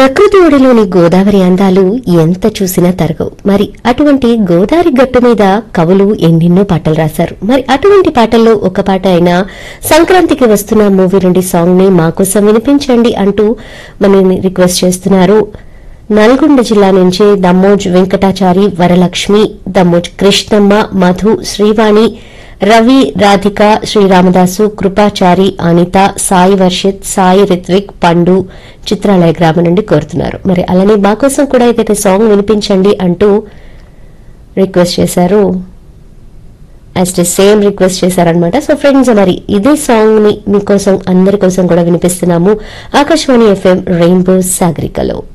ప్రకృతి ఒడిలోని గోదావరి అందాలు ఎంత చూసినా తరగవు మరి అటువంటి గోదావరి గట్టు మీద కవులు ఎన్నెన్నో పాటలు రాశారు మరి అటువంటి పాటల్లో ఒక పాట అయిన సంక్రాంతికి వస్తున్న మూవీ నుండి సాంగ్ ని మాకోసం వినిపించండి అంటూ మనని రిక్వెస్ట్ చేస్తున్నారు నల్గొండ జిల్లా నుంచి దమ్మోజ్ వెంకటాచారి వరలక్ష్మి దమ్మోజ్ కృష్ణమ్మ మధు శ్రీవాణి రవి రాధిక శ్రీరామదాసు కృపాచారి అనిత సాయి వర్షిత్ సాయి రిత్విక్ పండు చిత్రాలయ గ్రామం నుండి కోరుతున్నారు మరి అలానే మా కోసం కూడా ఏదైతే సాంగ్ వినిపించండి అంటూ రిక్వెస్ట్ చేశారు యాజ్ సేమ్ రిక్వెస్ట్ చేశారనమాట సో ఫ్రెండ్స్ మరి ఇదే సాంగ్ ని మీకోసం అందరి కోసం కూడా వినిపిస్తున్నాము ఆకాశవాణి ఎఫ్ఎం రెయిన్బో సాగరికలో